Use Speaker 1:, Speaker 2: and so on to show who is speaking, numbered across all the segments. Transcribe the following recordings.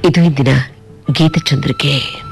Speaker 1: ಇದು ಇಂದಿನ ಗೀತಚಂದ್ರಿಕೆ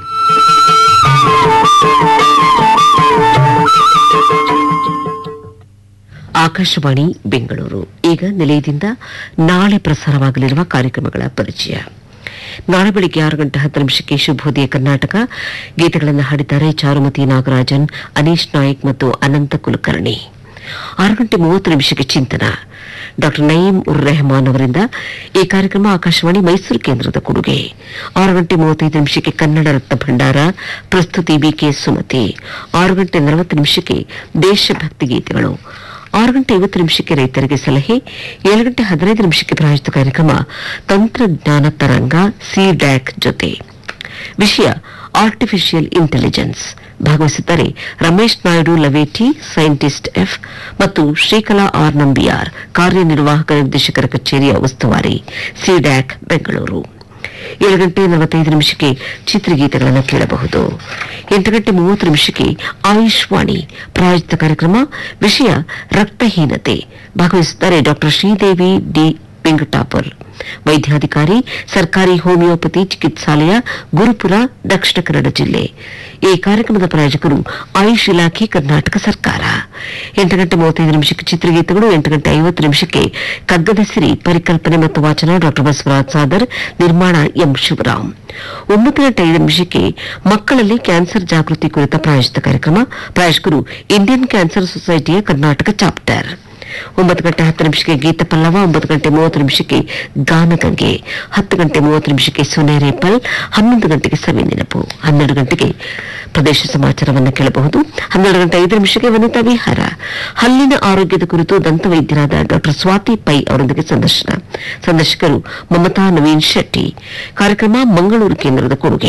Speaker 1: ಆಕಾಶವಾಣಿ ಬೆಂಗಳೂರು ಈಗ ನಿಲಯದಿಂದ ನಾಳೆ ಪ್ರಸಾರವಾಗಲಿರುವ ಕಾರ್ಯಕ್ರಮಗಳ ಪರಿಚಯ ನಾಳೆ ಬೆಳಿಗ್ಗೆ ಆರು ಗಂಟೆ ಹತ್ತು ನಿಮಿಷಕ್ಕೆ ಶುಭೋದಯ ಕರ್ನಾಟಕ ಗೀತೆಗಳನ್ನು ಹಾಡಿದ್ದಾರೆ ಚಾರುಮತಿ ನಾಗರಾಜನ್ ಅನೀಶ್ ನಾಯಕ್ ಮತ್ತು ಅನಂತ ಕುಲಕರ್ಣಿ ಆರು ಗಂಟೆ ಮೂವತ್ತು ನಿಮಿಷಕ್ಕೆ ಚಿಂತನ ಡಾಕ್ಟರ್ ನಯೀಂ ಉರ್ ರೆಹಮಾನ್ ಅವರಿಂದ ಈ ಕಾರ್ಯಕ್ರಮ ಆಕಾಶವಾಣಿ ಮೈಸೂರು ಕೇಂದ್ರದ ಕೊಡುಗೆ ಆರು ಗಂಟೆ ಮೂವತ್ತೈದು ನಿಮಿಷಕ್ಕೆ ಕನ್ನಡ ರತ್ನ ಭಂಡಾರ ಪ್ರಸ್ತುತಿ ಬಿಕೆ ಸುಮತಿ ಆರು ಗಂಟೆ ನಲವತ್ತು ನಿಮಿಷಕ್ಕೆ ದೇಶಭಕ್ತಿ ಗೀತೆಗಳು ಆರು ಗಂಟೆ ಐವತ್ತು ನಿಮಿಷಕ್ಕೆ ರೈತರಿಗೆ ಸಲಹೆ ಏಳು ಗಂಟೆ ಹದಿನೈದು ನಿಮಿಷಕ್ಕೆ ಪ್ರಾಯೋಜಿತ ಕಾರ್ಯಕ್ರಮ ತಂತ್ರಜ್ಞಾನ ತರಂಗ ಸಿ ಡ್ಯಾಕ್ ಜೊತೆ ವಿಷಯ ಆರ್ಟಿಫಿಷಿಯಲ್ ಇಂಟೆಲಿಜೆನ್ಸ್ ಭಾಗವಹಿಸುತ್ತಾರೆ ರಮೇಶ್ ನಾಯ್ಡು ಲವೇಟಿ ಸೈಂಟಿಸ್ಟ್ ಎಫ್ ಮತ್ತು ಶ್ರೀಕಲಾ ಆರ್ ನಂಬಿಯಾರ್ ಕಾರ್ಯನಿರ್ವಾಹಕ ನಿರ್ದೇಶಕರ ಕಚೇರಿಯ ಉಸ್ತುವಾರಿ ಸಿಡ್ಯಾಕ್ ಬೆಂಗಳೂರು ಏಳು ಗಂಟೆ ನಲವತ್ತೈದು ನಿಮಿಷಕ್ಕೆ ಚಿತ್ರಗೀತೆಗಳನ್ನು ಕೇಳಬಹುದು ಎಂಟು ಗಂಟೆ ಮೂವತ್ತು ನಿಮಿಷಕ್ಕೆ ಆಯುಷ್ವಾಣಿ ಪ್ರಾಯೋಜಿತ ಕಾರ್ಯಕ್ರಮ ವಿಷಯ ರಕ್ತಹೀನತೆ ಭಾಗವಹಿಸುತ್ತಾರೆ ಡಾಕ್ಟರ್ ಶ್ರೀದೇವಿ ಡಿ ವೆಂಕಟಾಪುರ್ ವೈದ್ಯಾಧಿಕಾರಿ ಸರ್ಕಾರಿ ಹೋಮಿಯೋಪತಿ ಚಿಕಿತ್ಸಾಲಯ ಗುರುಪುರ ದಕ್ಷಿಣ ಕನ್ನಡ ಜಿಲ್ಲೆ ಈ ಕಾರ್ಯಕ್ರಮದ ಪ್ರಾಯೋಜಕರು ಆಯುಷ್ ಇಲಾಖೆ ಕರ್ನಾಟಕ ಸರ್ಕಾರ ಎಂಟು ಗಂಟೆ ಮೂವತ್ತೈದು ನಿಮಿಷಕ್ಕೆ ಚಿತ್ರಗೀತೆಗಳು ಎಂಟು ಗಂಟೆ ಐವತ್ತು ನಿಮಿಷಕ್ಕೆ ಕಗ್ಗದ ಸಿರಿ ಪರಿಕಲ್ಪನೆ ಮತ್ತು ವಾಚನ ಡಾಕ್ಟರ್ ಬಸವರಾಜ್ ಸಾದರ್ ನಿರ್ಮಾಣ ಎಂ ಶಿವರಾಮ್ ಒಂಬತ್ತು ಗಂಟೆ ಐದು ನಿಮಿಷಕ್ಕೆ ಮಕ್ಕಳಲ್ಲಿ ಕ್ಯಾನ್ಸರ್ ಜಾಗೃತಿ ಕುರಿತ ಪ್ರಾಯೋಜಿತ ಕಾರ್ಯಕ್ರಮ ಪ್ರಾಯೋಜಕರು ಇಂಡಿಯನ್ ಕ್ಯಾನ್ಸರ್ ಸೊಸೈಟಿಯ ಕರ್ನಾಟಕ ಚಾಪ್ಟರ್ ಒಂಬತ್ತು ಗಂಟೆ ಹತ್ತು ನಿಮಿಷಕ್ಕೆ ಗೀತ ಪಲ್ಲವ ಒಂಬತ್ತು ಗಂಟೆ ಮೂವತ್ತು ನಿಮಿಷಕ್ಕೆ ಗಾನಗಂಗೆ ಹತ್ತು ಗಂಟೆ ಮೂವತ್ತು ನಿಮಿಷಕ್ಕೆ ಸುನೇರೇಪಲ್ ಹನ್ನೊಂದು ಗಂಟೆಗೆ ಸವಿ ನೆನಪು ಹನ್ನೆರಡು ಗಂಟೆಗೆ ಪ್ರದೇಶ ಸಮಾಚಾರವನ್ನು ಕೇಳಬಹುದು ಹನ್ನೆರಡು ಗಂಟೆ ಐದು ನಿಮಿಷಕ್ಕೆ ವನಿತಾ ವಿಹಾರ ಹಲ್ಲಿನ ಆರೋಗ್ಯದ ಕುರಿತು ದಂತವೈದ್ಯರಾದ ಡಾಕ್ಟರ್ ಸ್ವಾತಿ ಪೈ ಅವರೊಂದಿಗೆ ಸಂದರ್ಶನ ಸಂದರ್ಶಕರು ಮಮತಾ ನವೀನ್ ಶೆಟ್ಟಿ ಕಾರ್ಯಕ್ರಮ ಮಂಗಳೂರು ಕೇಂದ್ರದ ಕೊಡುಗೆ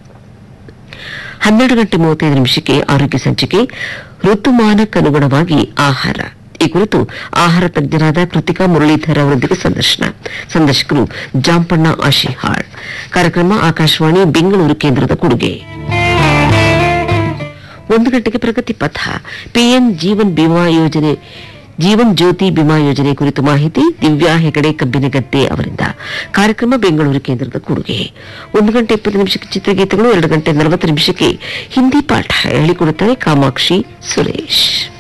Speaker 1: ಹನ್ನೆರಡು ಗಂಟೆ ಮೂವತ್ತೈದು ನಿಮಿಷಕ್ಕೆ ಆರೋಗ್ಯ ಸಂಚಿಕೆ ಋತುಮಾನಕ್ಕನುಗುಣವಾಗಿ ಆಹಾರ ಈ ಕುರಿತು ಆಹಾರ ತಜ್ಞರಾದ ಕೃತಿಕಾ ಮುರಳೀಧರ್ ಅವರೊಂದಿಗೆ ಸಂದರ್ಶನ ಸಂದರ್ಶಕರು ಜಾಂಪಣ್ಣ ಆಶಿಹಾಳ್ ಕಾರ್ಯಕ್ರಮ ಆಕಾಶವಾಣಿ ಬೆಂಗಳೂರು ಕೇಂದ್ರದ ಕೊಡುಗೆ ಒಂದು ಗಂಟೆಗೆ ಪ್ರಗತಿ ಪಥ ಪಿಎಂ ಜೀವನ್ ಬಿಮಾ ಯೋಜನೆ ಜೀವನ್ ಜ್ಯೋತಿ ಬಿಮಾ ಯೋಜನೆ ಕುರಿತು ಮಾಹಿತಿ ದಿವ್ಯಾ ಹೆಗಡೆ ಕಬ್ಬಿನಗದ್ದೆ ಅವರಿಂದ ಕಾರ್ಯಕ್ರಮ ಬೆಂಗಳೂರು ಕೇಂದ್ರದ ಕೊಡುಗೆ ಒಂದು ಗಂಟೆ ಇಪ್ಪತ್ತು ನಿಮಿಷಕ್ಕೆ ಚಿತ್ರಗೀತೆಗಳು ಎರಡು ಗಂಟೆ ನಲವತ್ತು ನಿಮಿಷಕ್ಕೆ ಹಿಂದಿ ಪಾಠ ಹೇಳಿಕೊಡುತ್ತಾರೆ ಕಾಮಾಕ್ಷಿ ಸುರೇಶ್